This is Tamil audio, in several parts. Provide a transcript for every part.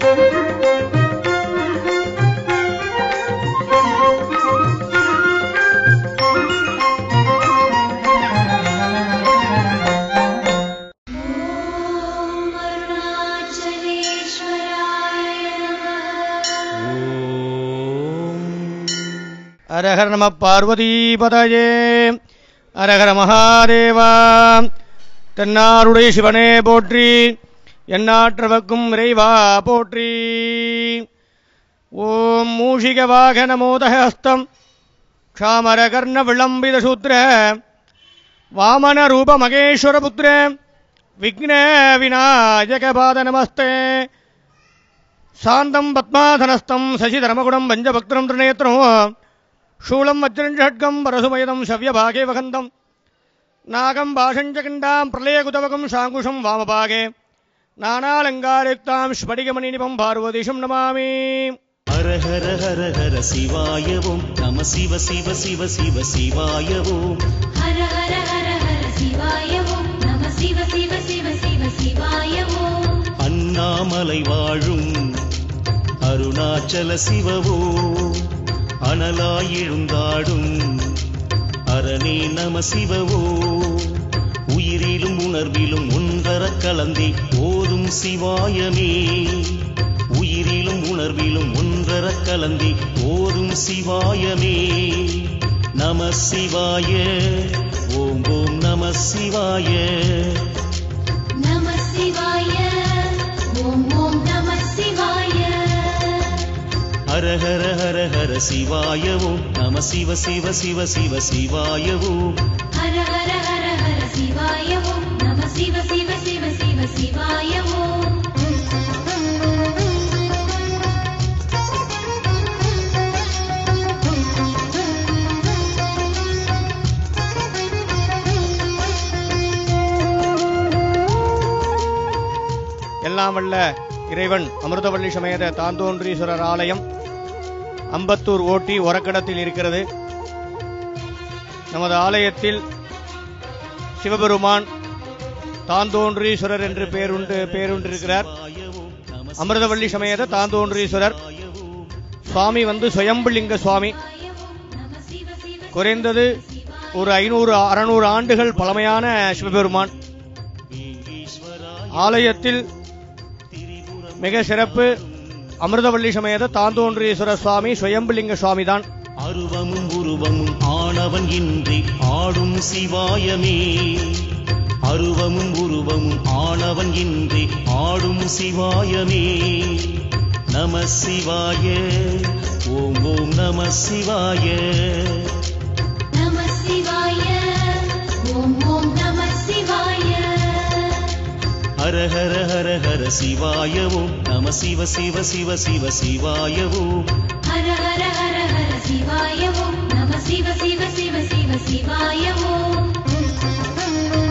ॐ अरुणाचलेश्वराय नमः அரஹர நம பார்வதீபதயே அரஹர மகாதேவா தென்னாருடைய சிவனே போற்றி எந்நாற்றவக்கும் இறைவா போற்றி ஓம் மூஷிக வாகன மோதஹஸ்தம் க்ஷாமரகர்ண விளம்பித சூத்திர வாமன ரூப மகேஸ்வர புத்திர விக்ன விநாயக பாத நமஸ்தே சாந்தம் பத்மாதனஸ்தம் சசிதரமகுடம் பஞ்சபக்திரம் திருநேத்திரம் शूलं वज्रं षड्गं परशुमयदं शव्यभागे वहन्तं नागं भाषं च कण्डां प्रलयकुतवकं शाङ्कुशं वामभागे नानालङ्कारयुक्तां स्फटिकमणिनिपं पार्वतीशं नमामि ஹர ஹர ஹர ஹர சிவாயவோம் நம சிவ சிவ சிவ சிவ சிவாயவோம் हर हर हर हर शिवाय ॐ नमः शिव शिव शिव शिव शिवाय ॐ அண்ணாமலை வாழும் அருணாச்சல சிவவோ அனலாய் எழுந்தாடும் அரணே நம சிவவோ உயிரிலும் உணர்விலும் ஒன்றர கலந்தே ஓதும் சிவாயமே உயிரிலும் உணர்விலும் ஒன்றர கலந்தே ஓதும் சிவாயமே நம சிவாய ஓம் ஓம் நம சிவாய नमः शिवाय ॐ ॐ नमः शिवाय ஹர ஹர ஹர ஹர சிவாயவோம் நம சிவ சிவ சிவ சிவ சிவாயவோம் हर हर हर हर शिवाय ॐ नमः शिव शिव शिव शिव शिवाय ॐ எல்லாம் வல்ல இறைவன் அமிர்தவள்ளி சமேத தாந்தோன்றீஸ்வரர் ஆலயம் அம்பத்தூர் ஓட்டி ஒரக்கடத்தில் இருக்கிறது நமது ஆலயத்தில் சிவபெருமான் தாந்தோன்றீஸ்வரர் என்று பேருண்டு பேருண்டிருக்கிறார் அமிர்தவள்ளி சமேத தாந்தோன்றீஸ்வரர் சுவாமி வந்து சுயம்புலிங்க சுவாமி नमः शिव शिव குறைந்தது ஒரு ஐநூறு அறுநூறு ஆண்டுகள் பழமையான சிவபெருமான் ஆலயத்தில் மிக சிறப்பு அமிர்தவள்ளி சமேத தாந்தோன்றீஸ்வரர் சுவாமி சுயம்புலிங்க சுவாமி தான் அருவமும் உருவமும் ஆனவன் இன்றி ஆடும் சிவாயமே அருவமும் உருவமும் ஆனவன் இன்றி ஆடும் சிவாயமே நம சிவாய ஓம் ஓம் நம சிவாய नमः शिवाय ॐ ॐ नमः शिवाय ஹர ஹர ஹர ஹர சிவாயவோம் நம சிவ சிவ சிவ சிவ சிவாயவோம் हर हर हर हर शिवाय ॐ नमः शिव शिव शिव शिव शिवाय ॐ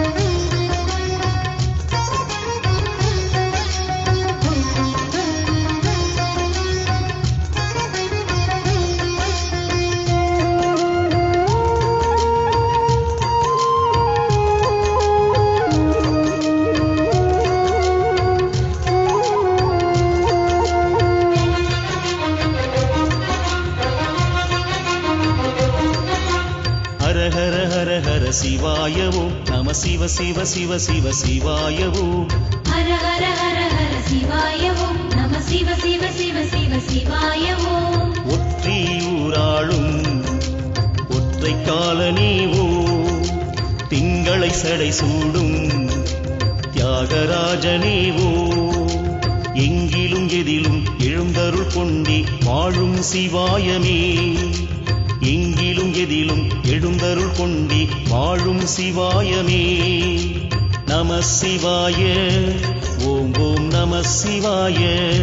ஹர ஹர ஹர ஹர சிவாயவோம் நம சிவ சிவ சிவ சிவ சிவாயவோம் हर हर हर हर शिवाय ॐ नमः शिव शिव शिव शिव शिवाय ॐ ஒற்றியூராளும் ஒற்றை கால நீவோ திங்களை சடை சூடும் தியாகராஜனேவோ எங்கிலும் எதிலும் எழுந்தருள் கொண்டி வாழும் சிவாயமே எங்கிலும் எதிலும் எழுந்தருள் கொண்டி வாழும் சிவாயமே நம சிவாய ஓம் ஓம் நம சிவாய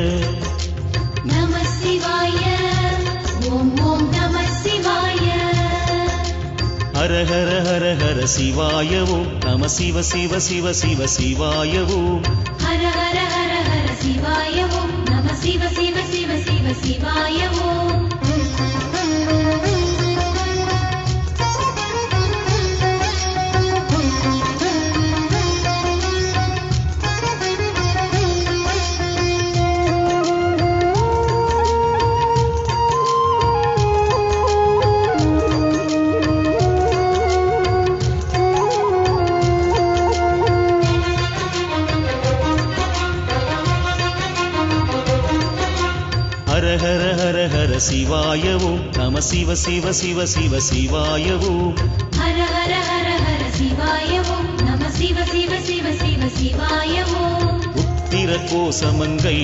नमः शिवाय ॐ ॐ नमः शिवाय ஹர ஹர ஹர ஹர சிவாயவோம் நம சிவ சிவ சிவ சிவ சிவாயவோம் हर हर हर हर शिवाय ॐ नमः शिव शिव शिव शिव शिवाय ॐ ஹர ஹர ஹர ஹர சிவாய ஓம் நம சிவ சிவ சிவ சிவ சிவாய ஓம் ஹர ஹர ஹர ஹர சிவாய ஓம் நம சிவ சிவ சிவ சிவ சிவாய ஓம் உத்திர கோசமங்கை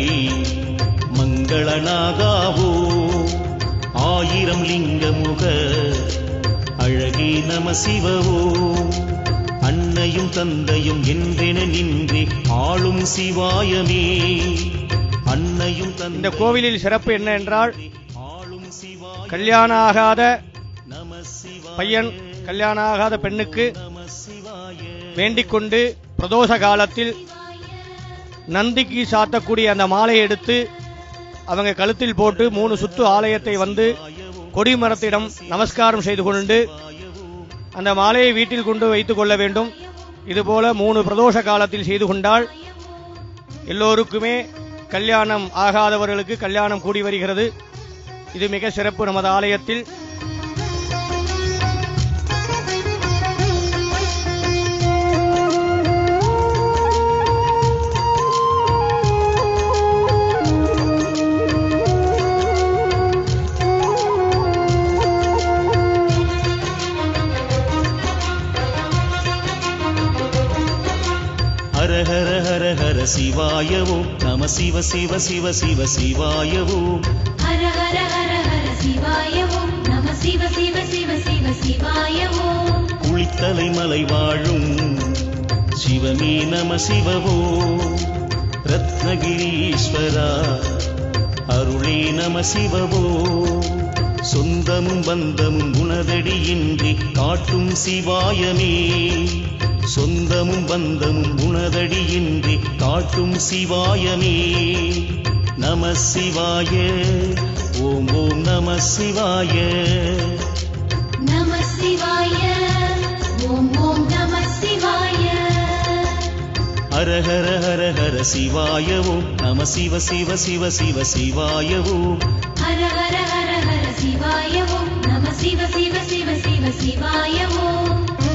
மங்களனாகாவோ ஆயிரம் லிங்கமுக அழகே நம சிவவோ அன்னையும் தந்தையும் என்றென நின்றே ஆளும் சிவாயமே அன்னையும் இந்த தந்தை கோவிலில் சிறப்பு என்ன என்றால் ஆளும் சிவாய கல்யாணம் ஆகாத நம சிவாய பையன் கல்யாணம் ஆகாத பெண்ணுக்கு நம சிவாய வேண்டிக் கொண்டு பிரதோஷ காலத்தில் நந்திக்கு சாத்தக்கூடிய அந்த மாலையை எடுத்து அவங்க கழுத்தில் போட்டு மூணு சுத்து ஆலயத்தை வந்து கொடிமரத்திடம் நமஸ்காரம் செய்து கொண்டு அந்த மாலையை வீட்டில் கொண்டு வைத்துக் கொள்ள வேண்டும் இதுபோல மூணு பிரதோஷ காலத்தில் செய்து கொண்டால் எல்லோருக்குமே கல்யாணம் ஆகாதவர்களுக்கு கல்யாணம் கூடி வருகிறது இது மிக சிறப்பு நமது ஆலயத்தில் ஹர ஹர ஹர ஹர சிவாய ஓம் நம சிவ சிவ சிவ சிவ சிவாய ஓம் ஹர ஹர ஹர ஹர சிவாய ஓம் நம சிவ சிவ சிவ சிவ சிவாய ஓம் குளித்தலை மலை வாழும் சிவமே நம சிவவோ ரத்னகிரீஸ்வரா அருளே நம சிவவோ சொந்தமும் பந்தமும் உனதடியின்றி காட்டும் சிவாயமே சொந்தமும் பந்தமும் உனதடியின்றி காட்டும் சிவாயமே நம சிவாய ஓம் ஓம் நம சிவாய நம சிவாய ஓம் ஓம் நம சிவாய ஹர ஹர ஹர ஹர சிவாய ஓம் நம சிவ சிவ சிவ சிவ சிவாய ஓம் ஹர ஹர ஹர ஹர சிவாய ஓம் நம சிவ சிவ சிவ சிவ சிவாய ஓம்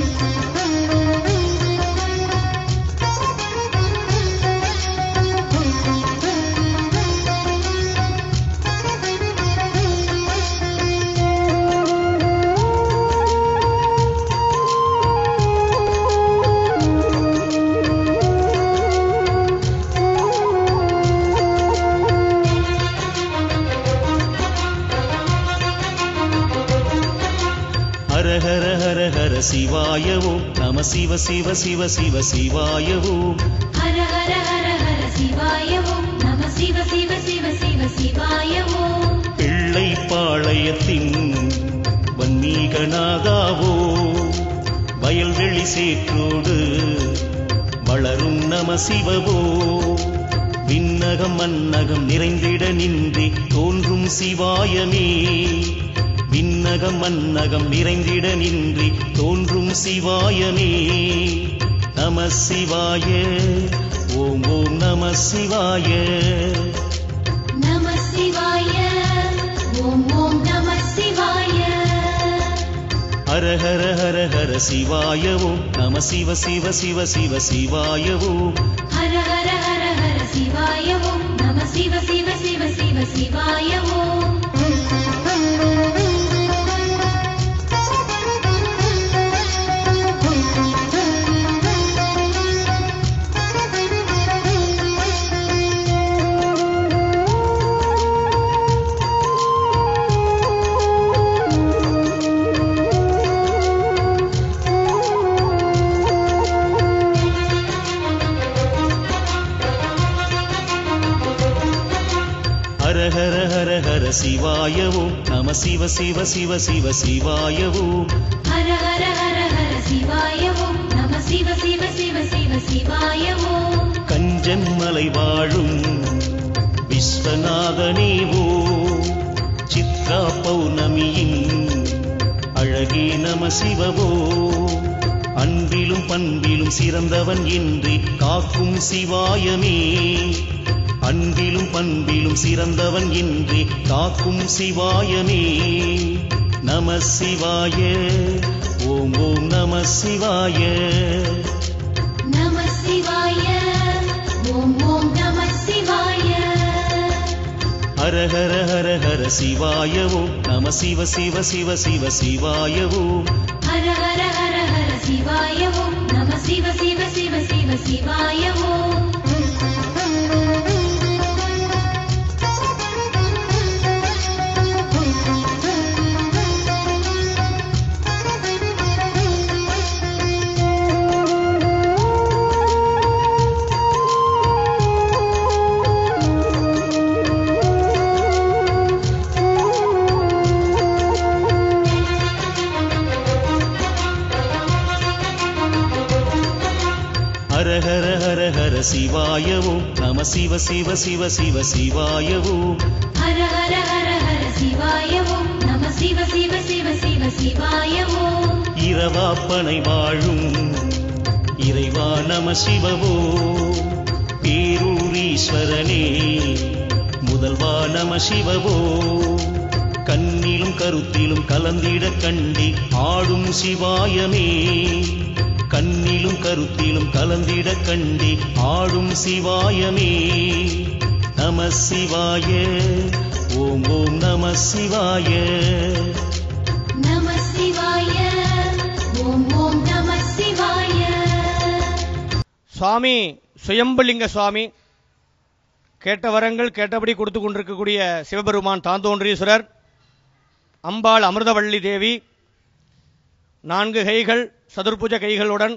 ஹர ஹர ஹர ஹர சிவாய ஓம் நம சிவ சிவ சிவ சிவ சிவாய ஓம் ஹர ஹர ஹர ஹர சிவாய ஓம் நம சிவ சிவ சிவ சிவ சிவாய ஓம் பிள்ளை பாளையத்தின் வன்மீகனாகாவோ வயல்வெளி சேற்றோடு வளரும் நம சிவவோ விண்ணகம் மன்னகம் நிறைந்திட நின்றே தோன்றும் சிவாயமே விண்ணகம் மன்னகம் நிறைந்திட நின்றி தோன்றும் சிவாயமே நம சிவாய ஓம் ஓம் நம சிவாய நம சிவாய ஓம் ஓம் நம சிவாய ஹர ஹர ஹர ஹர சிவாய ஓம் நம சிவ சிவ சிவ சிவ சிவாய ஓம் ஹர ஹர ஹர ஹர சிவாய ஓம் நம சிவ சிவ சிவ சிவ சிவாய ஓம் ஹர ஹர ஹர ஹர சிவாய ஓம் நம சிவ சிவ சிவ சிவ சிவாய ஓம் ஹர ஹர ஹர ஹர சிவாய ஓம் நம சிவ சிவ சிவ சிவ சிவாய ஓம் கஞ்சன் மலை வாழும் விஸ்வநாதனேவோ சித்ரா பௌர்ணமியின் அழகே நம சிவவோ அன்பிலும் பண்பிலும் சிறந்தவன் என்று காக்கும் சிவாயமே அன்பிலும் பண்பிலும் சிறந்தவன் என்று காக்கும் சிவாயமே நம சிவாய ஓம் ஓம் நம சிவாய நம சிவாய ஓம் ஓம் நம சிவாய ஹர ஹர ஹர ஹர சிவாய ஓம் நம சிவ சிவ சிவ சிவ சிவாய ஓம் ஹர ஹர ஹர ஹர சிவாய ஓம் நம சிவ சிவ சிவ சிவ சிவாய ஓம் ஹர ஹர ஹர ஹர சிவாய ஓம் நம சிவ சிவ சிவ சிவ சிவாய ஓம் ஹர ஹர ஹர ஹர சிவாய ஓம் நம சிவ சிவ சிவ சிவ சிவாய ஓம் இரவாப்பனை வாழும் இறைவா நம சிவவோ பேரூரீஸ்வரனே முதல்வா நம சிவவோ கண்ணிலும் கருத்திலும் கலந்திட கண்டி ஆடும் சிவாயமே கண்ணிலும் கருத்திலும் கலந்திட கண்டி ஆடும் சிவாயமே நம சிவாய ஓம் ஓம் நம சிவாய நம சிவாய ஓம் ஓம் நம சிவாய சுவாமி சுயம்புலிங்க சுவாமி கேட்ட வரங்கள் கேட்டபடி கொடுத்து கொண்டிருக்கக்கூடிய சிவபெருமான் தாந்தோன்றீஸ்வரர் அம்பாள் அமிர்தவள்ளி தேவி நான்கு கைகள் சதுர்புஜ கைகளுடன்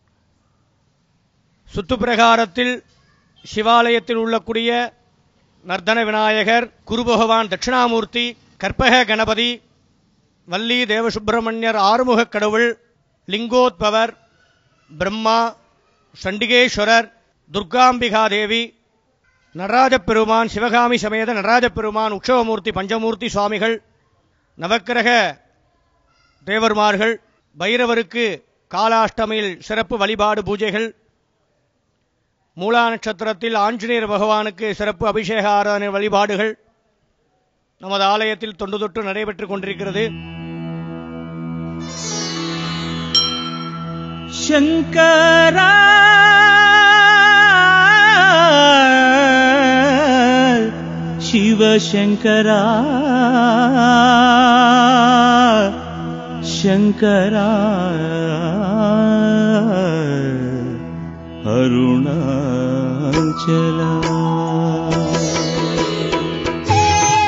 சுத்துப்பிரகாரத்தில் சிவாலயத்தில் உள்ளக்கூடிய நர்தன விநாயகர் குரு பகவான் தட்சிணாமூர்த்தி கற்பக கணபதி வள்ளி தேவசுப்பிரமணியர் ஆறுமுகக் கடவுள் லிங்கோத்பவர் பிரம்மா சண்டிகேஸ்வரர் துர்காம்பிகா தேவி நடராஜப் பெருமான் சிவகாமி சமேத நடராஜப் பெருமான் உற்சவமூர்த்தி பஞ்சமூர்த்தி சுவாமிகள் நவக்கிரக தேவர்மார்கள் பைரவருக்கு காலாஷ்டமியில் சிறப்பு வழிபாடு பூஜைகள் மூலா நட்சத்திரத்தில் ஆஞ்சநேயர் பகவானுக்கு சிறப்பு அபிஷேக ஆராதனை வழிபாடுகள் நமது ஆலயத்தில் தொண்டு தொட்டு நடைபெற்றுக் கொண்டிருக்கிறது शङ्करा शिवशङ्करा शङ्करा अरुणाचला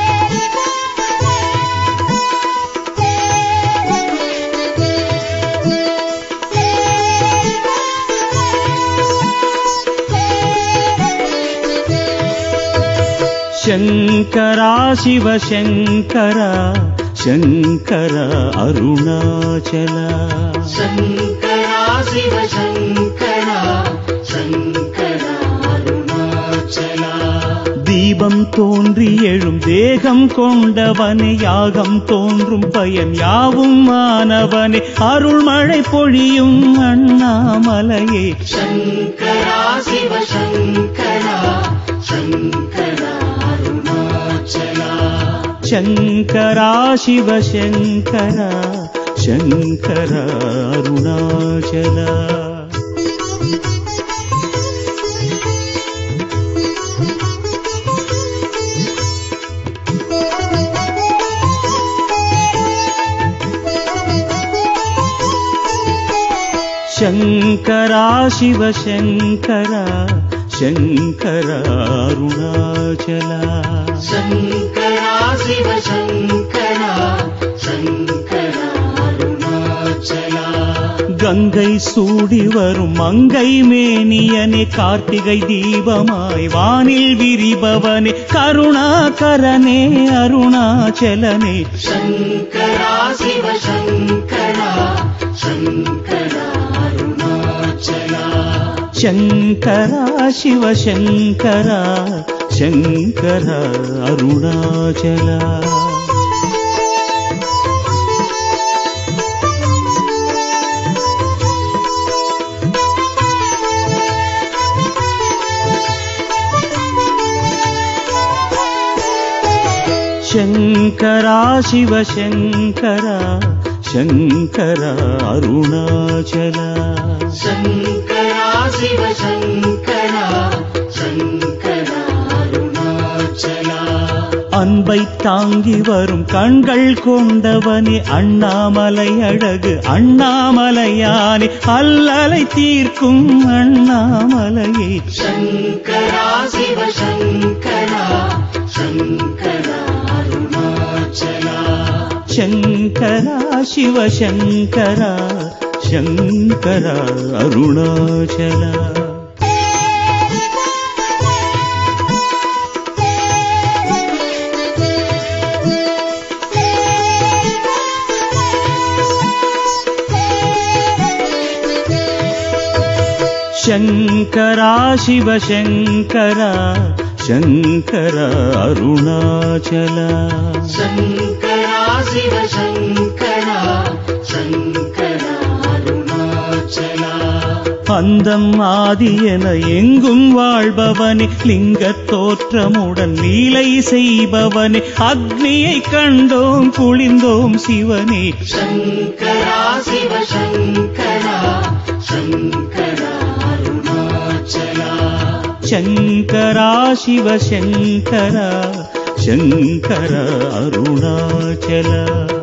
शङ्करा शिव शङ्करा शङ्करा अरुणाचला शङ्करा शिव शङ्करा शङ्करा अरुणाचला தீபம் தோன்றி எழும் தேகம் கொண்டவனே யாகம் தோன்றும் பயன் யாவும் மாணவனே அருள்மழை பொழியும் அண்ணாமலையே शङ्करा शिव शङ्करा शङ्करा अरुणाचला शङ्करा शिव शङ्करा शङ्करा अरुणाचला शङ्करा शिव शङ्करा शङ्करा अरुणाचला शङ्करा शिव शङ्करा शङ्करा अरुणाचला கங்கை சூடி வரும் மங்கை மேனியனே கார்த்திகை தீபமாய் வானில் விரிபவனே கருணாகரனே அருணாச்சலனே शङ्करा शिव शङ्करा शङ्करा अरुणाचला சங்கரா சிவ சங்கரா சங்கரா அருணாச்சலா शङ्करा शिव शङ्करा शङ्करा अरुणाचला शङ्करा शिव शङ्करा शङ्करा अरुणाचला அன்பை தாங்கி வரும் கண்கள் கொண்டவனே அண்ணாமலை அழகு அண்ணாமலையானே அல்லலை தீர்க்கும் அண்ணாமலையே शङ्करा शिव शङ्करा शङ्करा अरुणाचला சங்கரா சிவசங்கரா சங்கரா அருணாச்சலா शङ्करा शिव शङ्करा शङ्करा अरुणाचला शङ्करा शिव शङ्करा शङ्करा अरुणाचला அந்தம் ஆதி என எங்கும் வாழ்பவனே லிங்கத் தோற்றமுடன் லீலை செய்பவனே அக்னியை கண்டோம் குளிர்ந்தோம் சிவனே शङ्करा शिव शङ्करा शङ्करा अरुणाचला சங்கரா சிவ சங்கரா சங்கரா அருணாச்சலா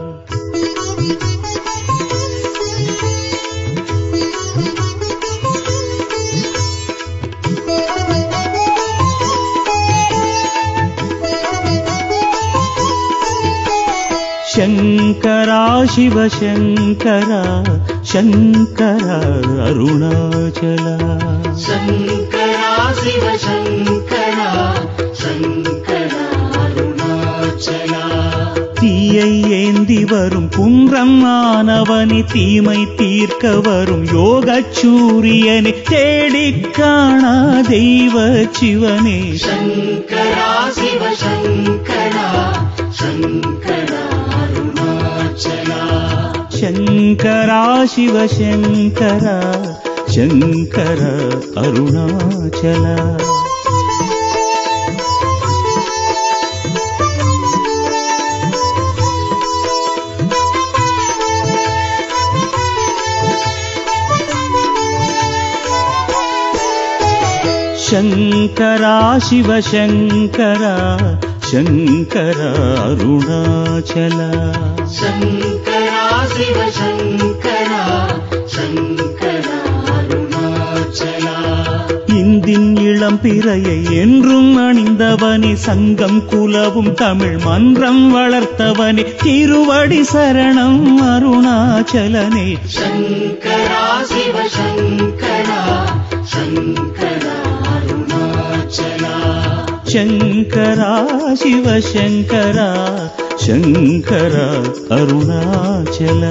शङ्करा शिव शङ्करा शङ्करा अरुणाचला शङ्करा शिव शङ्करा शङ्करा अरुणाचला தீயை ஏந்தி வரும் குன்றம் ஆனவனி தீமை தீர்க்க வரும் யோகச் சூரியனை தேடிக் காணா தெய்வ சிவனே शङ्करा शिव शङ्करा शङ्करा अरुणाचला शङ्करा शिव शङ्करा शङ्कर अरुणाचला शङ्करा शिव शङ्करा शङ्कर अरुणाचला शङ्करा शिव शङ्करा शङ्करा अरुणाचला இந்தின் இளம் பிறையை என்றும் அணிந்தவனே சங்கம் குலவும் தமிழ் மன்றம் வளர்த்தவனே திருவடி சரணம் அருணாச்சலனே शङ्करा शिव शङ्करा शङ्करा अरुणाचला சங்கரா சிவ சங்கரா சங்கரா அருணாச்சலா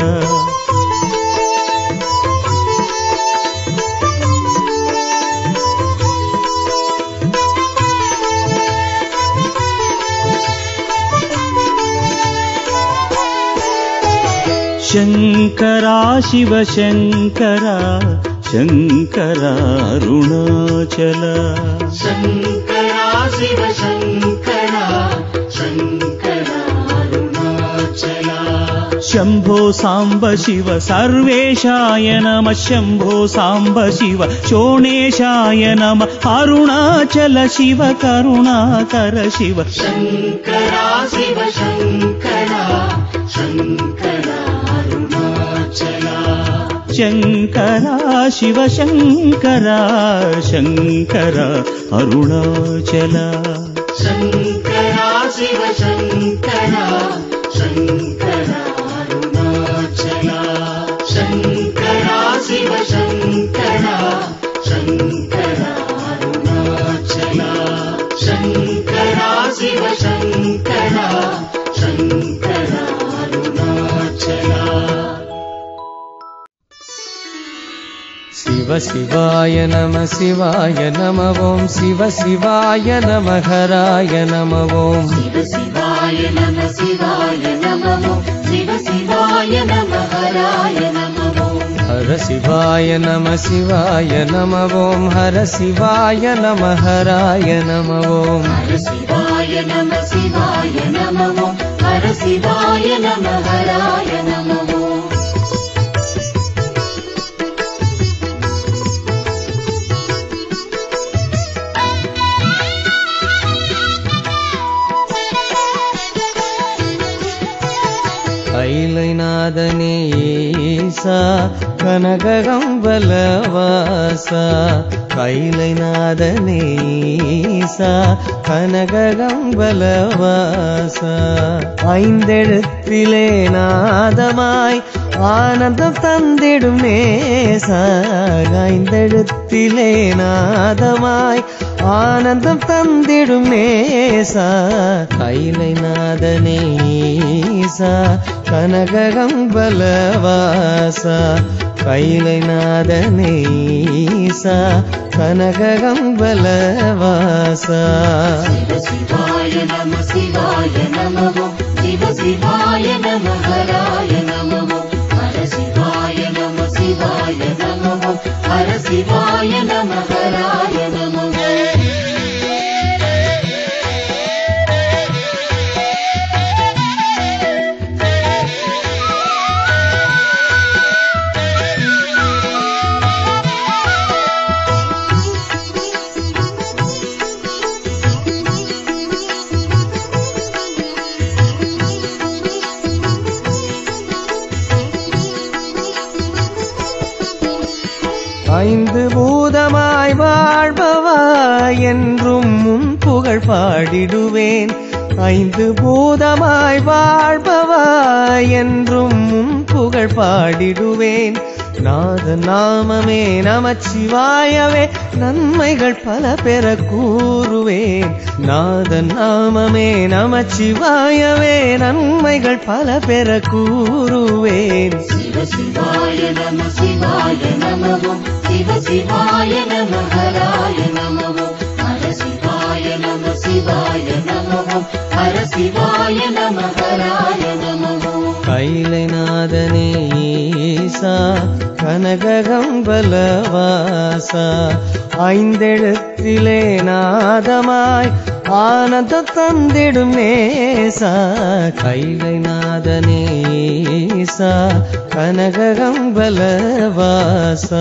शङ्करा शिव शङ्करा शङ्करा अरुणाचला शङ्करा शिव शङ्करा शङ्करा अरुणाचला शम्भो साम्ब शिव सर्वेशाय नमः शम्भो साम्ब शिव शोणेशाय नमः अरुणाचल शिव करुणाकर शिव शङ्करा शिव शङ्करा शङ्करा अरुणाचला शङ्करा शिव शङ्करा शङ्करा अरुणाचला शङ्करा शिव शङ्करा शङ्करा अरुणाचला शङ्करा शिव शङ्करा शङ्करा अरुणाचला शङ्करा शिव शङ्करा शङ्करा अरुणाचला शिव शिवाय नम शिवाय नम ॐ शिव शिवाय नम हराय नम ॐ शिव शिवाय नम शिवाय नमो शिव शिवाय नम हराय नमो हर शिवाय नम शिवाय नम ॐ हर शिवाय नम हराय नम ॐ हर शिवाय नम शिवाय नमो हर शिवाय नम हराय नमो கைலைநாதனே ஈசா கனககம்பலவாசா கைலைநாதனே ஈசா கனககம்பலவாசா ஐந்தெழுத்திலே நாதமாய் ஆனந்தம் தந்திடும் நேசா ஐந்தெழுத்திலே நாதமாய் ஆனந்தம் தந்திடும் நேசா கைலைநாதனே ஈசா கனககம்பலவாசா கைலைநாதனே ஈசா கனககம்பலவாசா சிவாய நம சிவாய நமவோ சிவ சிவாய நம ஹராய நமவோ ஹர சிவாய நம சிவாய நமவோ ஹர சிவாய நம ஹராய நமவோ ஐந்து பூதமாய் வாழ்பவா என்றும் முன் புகழ் பாடிடுவேன் ஐந்து பூதமாய் வாழ்பவா என்றும் முன் புகழ் பாடிடுவேன் நாத நாமமே நமச்சிவாயவே நன்மைகள் பல பெற கூறுவேன் நாத நாமமே நமச்சிவாயவே நன்மைகள் பல பெற கூறுவேன் சிவ சிவாய நம சிவாய நமவோ சிவ சிவாய நம ஹராய நமவோ ஹர சிவாய நம சிவாய நமவோ ஹர சிவாய நம ஹராய நமவோ கைலைநாதனே ஈசா கனககம்பலவாசா ஐந்தெழுத்திலே நாதமாய் ஆனந்த தந்திடும் நேசா கைலைநாதனே ஈசா கனககம்பலவாசா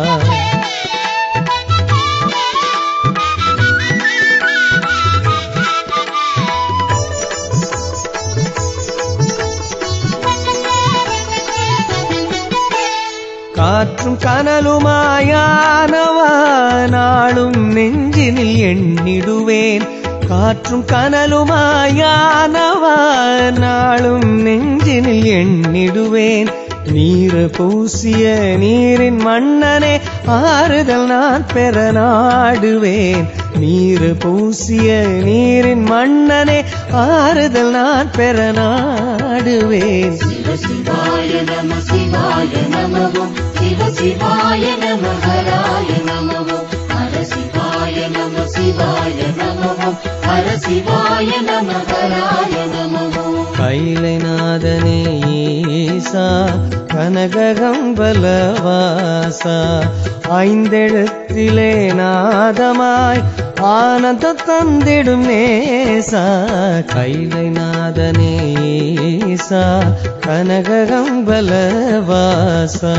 காற்றும் கனலுமாயானவா நாளும் நெஞ்சினில் எண்ணிடுவேன் காற்றும் கனலுமாயானவா நாளும் நெஞ்சினில் எண்ணிடுவேன் நீரு பூசிய நீரின் மன்னனே ஆறுதல் நான் பெற நாடுவேன் நீரு பூசிய நீரின் மன்னனே ஆறுதல் நான் பெற நாடுவேன் சிவ சிவாய நம சிவாய நமவோ சிவ சிவாய நம ஹராய நமவோ ஹர சிவாய நம சிவாய நமவோ ஹர சிவாய நம ஹராய நமவோ கைலைநாதனே ஈசா கனககம்பலவாசா ஐந்தெழுத்திலே நாதமாய் ஆனந்த தந்திடும் நேசா கைலைநாதனே ஈசா கனககம்பலவாசா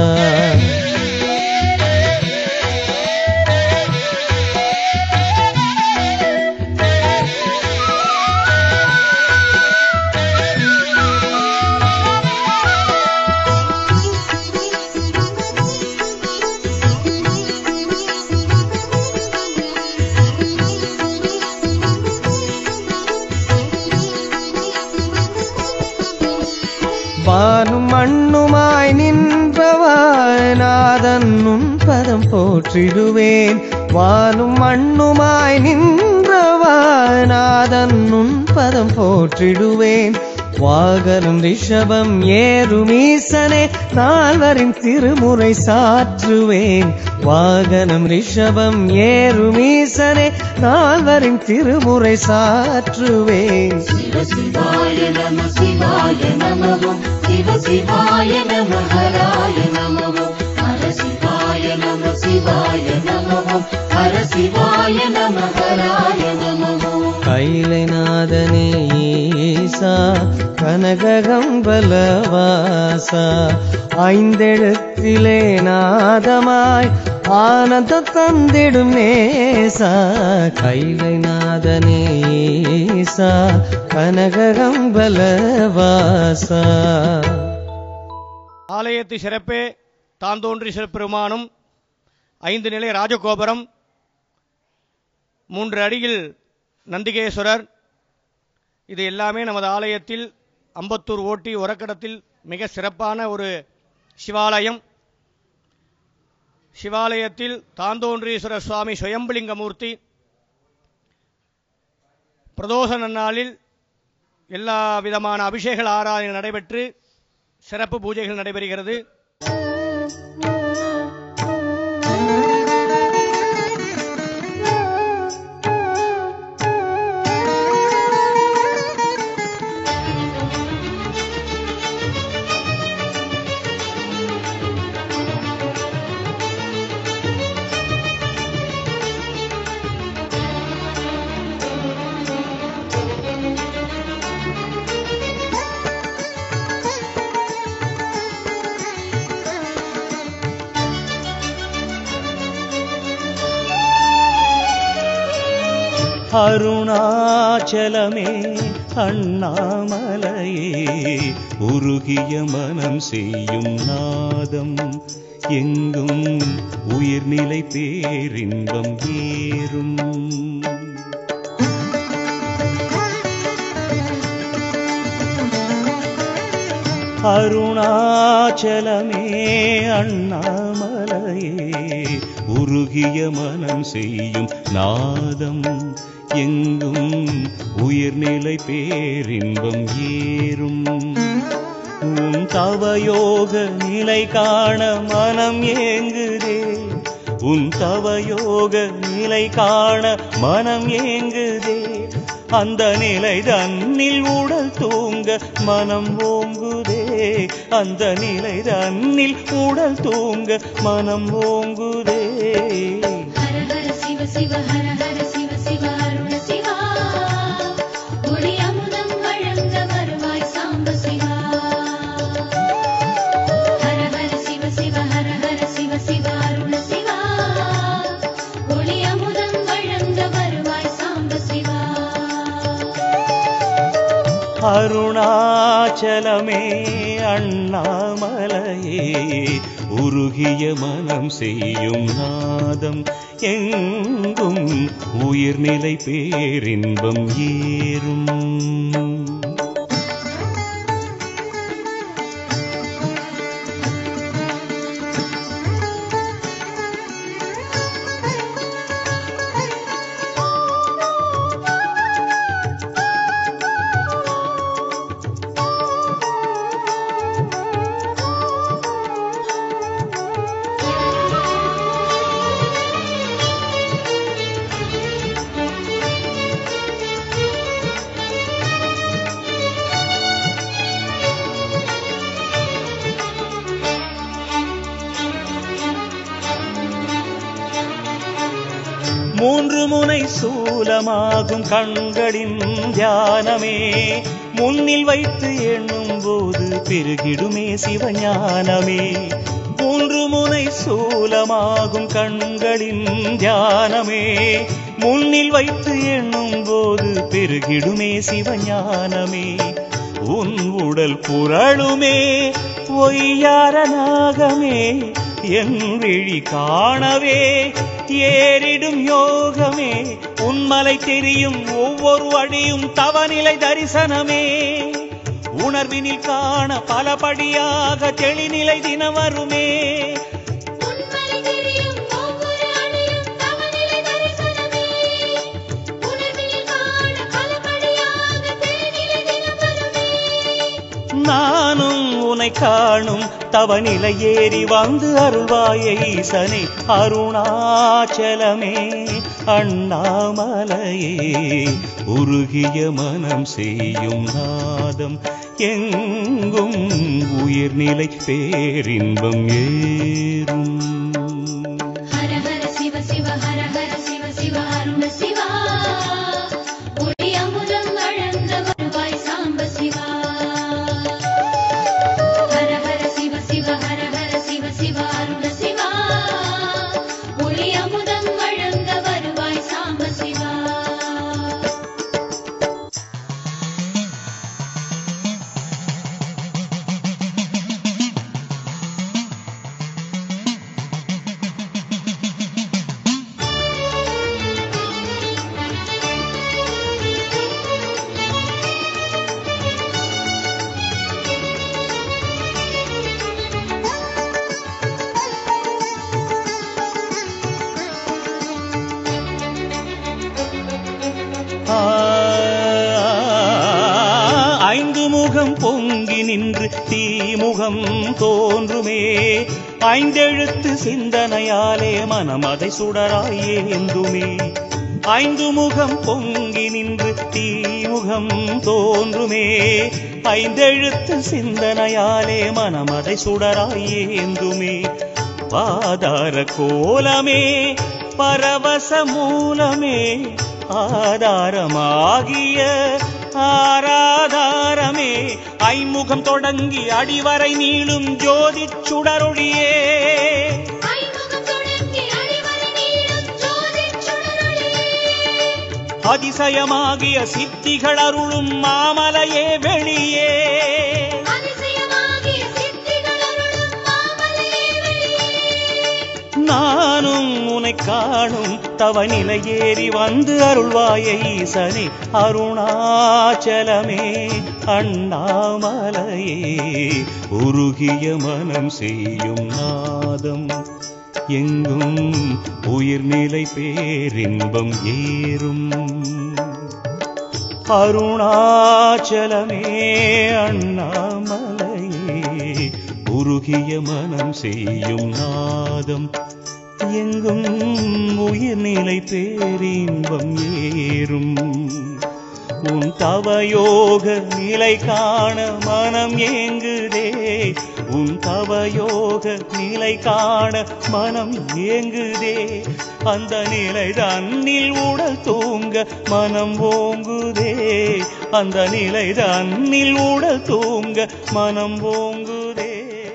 வானும் மண்ணுமாய் நின்றவா நாதன் உன் பதம் போற்றிடுவேன் வானும் மண்ணுமாய் நின்றவா நாதன் உன் பதம் போற்றிடுவேன் வாகனம் ரிஷபம் ஏறும் ஈசனே நால்வரின் திருமுறை சாற்றுவேன் வாகனம் ரிஷபம் ஏறும் ஈசனே நால்வரின் திருமுறை சாற்றுவேன் சிவ சிவாய நம சிவாய நமவோ சிவ சிவாய நம ஹராய நமவோ ஹர சிவாய நம சிவாய நமவோ ஹர சிவாய நம ஹராய நமவோ கைலைநாதனே ஈசா கனககம்பலவாசா ஐந்தெழுத்திலே நாதமாய் ஆனந்த தந்திடும் நேசா கைலைநாதனே ஈசா கனககம்பலவாசா ஆலயத்து சிறப்பே தாந்தோன்றி சிறப்பெருமானும் ஐந்து நிலை ராஜகோபுரம் மூன்று அடியில் நந்திகேஸ்வரர் இது எல்லாமே நமது ஆலயத்தில் அம்பத்தூர் ஓட்டி உரக்கடத்தில் மிக சிறப்பான ஒரு சிவாலயம் சிவாலயத்தில் தாந்தோன்றீஸ்வரர் சுவாமி சுயம்பலிங்கமூர்த்தி பிரதோஷ நன்னாளில் எல்லா விதமான அபிஷேக ஆராதனை நடைபெற்று சிறப்பு பூஜைகள் நடைபெறுகிறது அருணாச்சலமே அண்ணாமலையே உருகிய மனம் செய்யும் நாதம் எங்கும் உயிர்நிலை பேரின்பம் ஏறும் அருணாச்சலமே அண்ணாமலையே உருகிய மனம் செய்யும் நாதம் எங்கும் உயிர்நிலை பேரின்பம் ஏறும் உன் தவயோக நிலை காண மனம் ஏங்குதே உன் தவயோக நிலை காண மனம் ஏங்குதே அந்த நிலை தன்னில் உடல் தூங்க மனம் ஓங்குதே அந்த நிலை தன்னில் உடல் தூங்க மனம் ஓங்குதே ஹர ஹர சிவ சிவ ஹர ஹர சிவ சிவ அருண சிவா ஒளி அமுதம் வழங்க வருவாய் சாம்ப சிவா ஹர ஹர சிவ சிவ ஹர ஹர சிவ சிவ அருண சிவா ஒளி அமுதம் வழங்க வருவாய் சாம்ப சிவா அருணாச்சலமே அண்ணாமலையே உருகிய மனம் செய்யும் நாதம் எங்கும் உயிர்நிலை பேரின்பம் ஏறும் மூன்று முனை சூலமாகும் கண்களின் தியானமே முன்னில் வைத்து எண்ணும் போது பெருகிடுமே சிவஞானமே மூன்று முனை சூலமாகும் கண்களின் தியானமே முன்னில் வைத்து எண்ணும் போது பெருகிடுமே சிவஞானமே உன் உடல் புரளுமே பொய்யார நாகமே என் விழி காணவே ஏறிடும் யோகமே உன்மலை தெரியும் ஒவ்வொரு அடியும் தவநிலை தரிசனமே உணர்வினில் காண பலபடியாக தெளிநிலை தினம் வருமே உன்மலை தெரியும் ஒவ்வொரு அணியும் தவநிலை தரிசனமே உணர்வினில் காண பலபடியாக தெளிநிலை தினம் வருமே நானும் உனை காணும் தவநிலை ஏறி வந்து அருள்வாய ஈசனே அருணாச்சலமே அண்ணாமலையே உருகிய மனம் செய்யும் நாதம் எங்கும் உயிர்நிலை பேரின்பம் ஏறும் ஹர ஹர சிவ சிவ ஹர ஹர சிவ சிவ அருண சிவா ஒளி அமுதம் வழங்க வருவாய் சாம்ப சிவா ஹர ஹர சிவ சிவ ஹர ஹர சிவ சிவ அருண சிவா ஒளி அமுதம் வழங்க வருவாய் சாம்ப சிவா முகம் பொங்கி நின்று தீமுகம் தோன்றுமே ஐந்தெழுத்து சிந்தனையாலே மனம் அதை சுடராய் ஏந்துமே ஐந்து முகம் பொங்கி நின்று தீமுகம் தோன்றுமே ஐந்தெழுத்து சிந்தனையாலே மனம் அதை சுடராய் ஏந்துமே பாதார கோலமே பரவச மூலமே ஆதாரமாகிய ஆராதாரமே ஐமுகம் தொடங்கி அடிவரை நீளும் ஜோதி சுடரொளியே ஐமுகம் தொடங்கி அடிவரை நீளும் ஜோதிச் சுடரொளியே. அதிசயமாகிய சித்திகள் அருளும் மாமலையே வெளியே அதிசயமாகிய சித்திகள் அருளும் மாமலையே வெளியே. நானும் உனை காணும் தவ நிலையேறி வந்து அருள்வாயை ஈசனே அருணாச்சலமே அண்ணாமலையே உருகிய மனம் செய்யும் நாதம் எங்கும் உயிர்நிலை பேரின்பம் ஏறும் அருணாச்சலமே அண்ணாமலையே உருகிய மனம் செய்யும் நாதம் எங்கும் உயிர்நிலை பேரின்பம் ஏறும் உன் தவயோக நிலை காண மனம் ஏங்குதே உன் தவயோக நிலை காண மனம் ஏங்குதே அந்த நிலை தன்னில் உடல் தூங்க மனம் ஓங்குதே அந்த நிலை தன்னில் உடல் தூங்க மனம் ஓங்குதே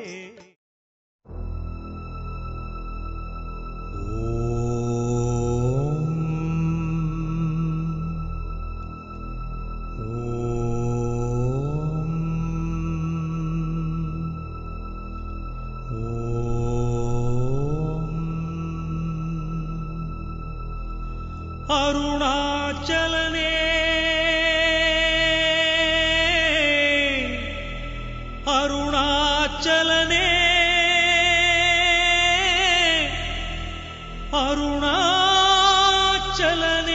அருணாச்சலனே அருணாச்சலனே அருணாச்சலனே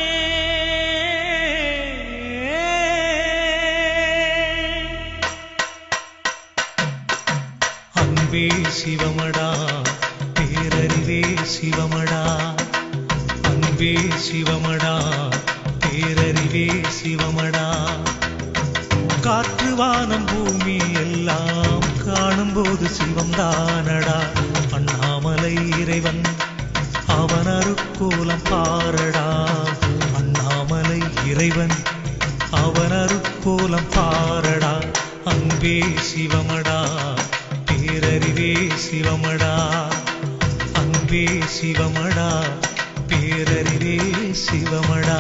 அன்பே சிவமடா பேரறிவே சிவமடா அன்பே சிவமடா பேரறிவே சிவமடா காற்று வானம் பூமி எல்லாம் காணும்போது சிவம் தானடா அண்ணாமலை இறைவன் அவன் அருக்கோலம் பாரடா அண்ணாமலை இறைவன் அவன் அருக்கோலம் பாரடா அன்பே சிவமடா பேரறிவே சிவமடா அன்பே சிவமடா பேரறிவே சிவமடா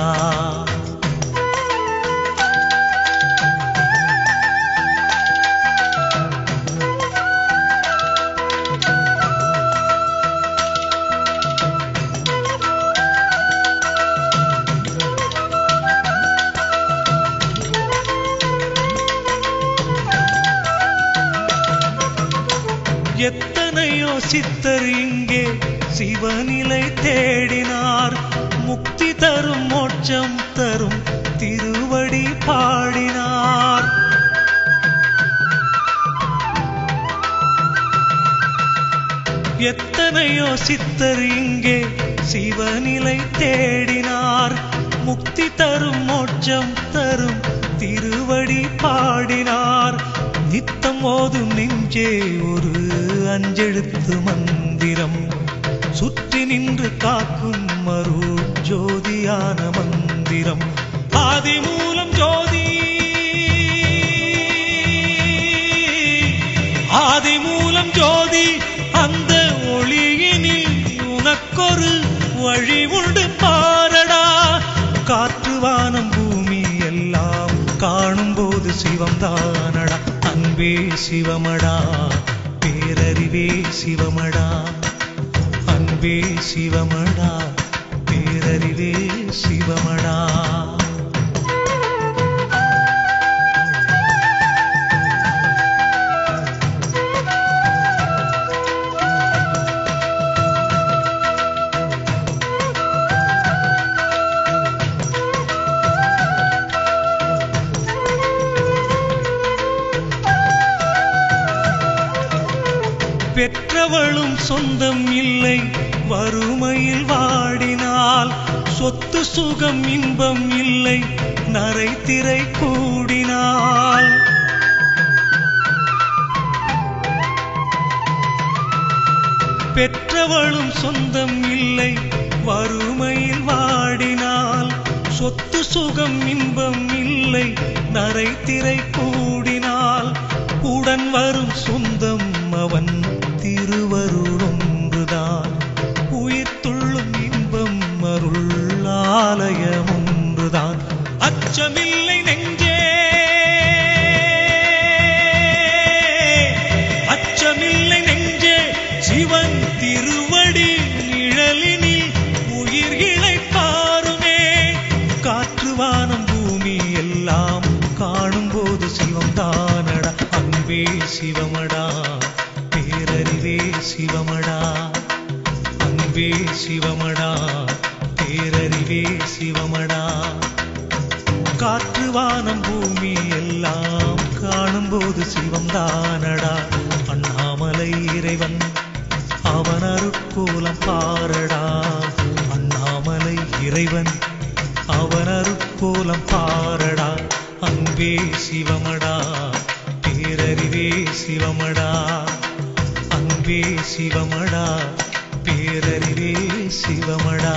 எத்தனையோ சித்தர் இங்கே சிவநிலை தேடினார் முக்தி தரும் மோட்சம் தரும் திருவடி பாடினார் எத்தனையோ சித்தர் இங்கே சிவநிலை தேடினார் முக்தி தரும் மோட்சம் தரும் திருவடி பாடினார் நித்தம் ஓதும் நெஞ்சே ஒரு அஞ்செழுத்து மந்திரம் சுற்றி நின்று காக்கும் மருள் ஜோதியான மந்திரம் ஆதி மூலம் ஜோதி ஆதி மூலம் ஜோதி அந்த ஒளியினில் உனக்கொரு வழி உண்டு பாரடா காற்று வானம் பூமி எல்லாம் காணும்போது சிவம் தானடா அன்பே சிவமடா பேரறிவே சிவமடா அன்பே சிவமடா பேரறிவே சிவமடா பெற்றவளும் சொந்தம் இல்லை வறுமையில் வாடினால் சொத்து சுகம் இன்பம் இல்லை நரை திரை கூடினால் பெற்றவளும் சொந்தம் இல்லை வறுமையில் வாடினால் சொத்து சுகம் இன்பம் இல்லை நரை திரை கூடினால் உடன் வரும் சொந்தம் அவன் திருவருளொன்றுதான் உயிர் துள்ளும் இன்பம் அருள் ஆலயம் ஒன்றுதான் அச்சமில்லை நெஞ்சே அச்சமில்லை நெஞ்சே சிவன் திருவடி நிழலினில் உயிர்களை பாருமே காற்று வானம் பூமி எல்லாம் காணும் போது சிவம் தானடா அன்பே சிவமடா பேரறிவே சிவமடா அன்பே சிவமடா பேரறிவே சிவமடா காற்று வானம் பூமி எல்லாம் காணும்போது சிவம் தானடா அண்ணாமலை இறைவன் அவன் அருட்கோலம் பாரடா அண்ணாமலை இறைவன் அவன் அருட்கோலம் பாரடா அன்பே சிவமடா பேரறிவே சிவமடா அன்பே சிவமடா பேரறிவே சிவமடா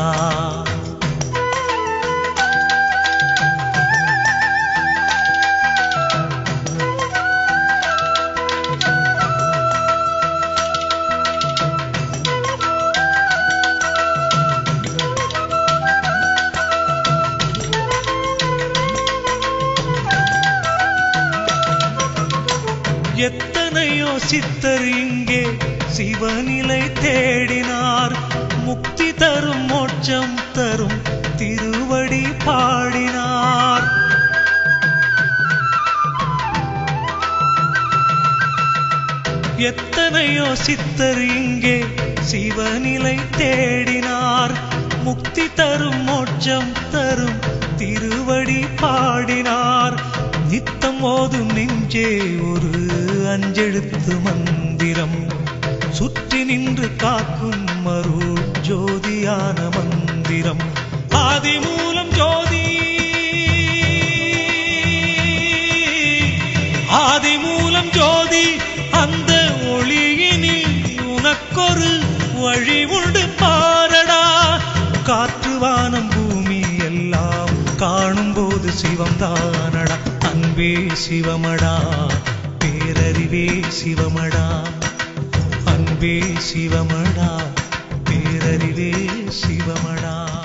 எத்தனையோ சித்தர் இங்கே சிவநிலை தேடினார் முக்தி தரும் மோட்சம் தரும் திருவடி பாடினார் எத்தனையோ சித்தர் இங்கே சிவநிலை தேடினார் முக்தி தரும் மோட்சம் தரும் திருவடி பாடினார் நித்தம் ஓதும் நெஞ்சே ஒரு அஞ்செழுத்து மந்திரம் சுற்றி நின்று காக்கும் மருள் ஜோதியான மந்திரம் ஆதி மூலம் ஜோதி ஆதி மூலம் ஜோதி அந்த ஒளியினில் உனக்கொரு வழி உண்டு பாரடா காற்று வானம் பூமி எல்லாம் காணும்போது சிவம் தானடா அன்பே சிவமடா பேரறிவே சிவமடா அன்பே சிவமடா பேரறிவே சிவமடா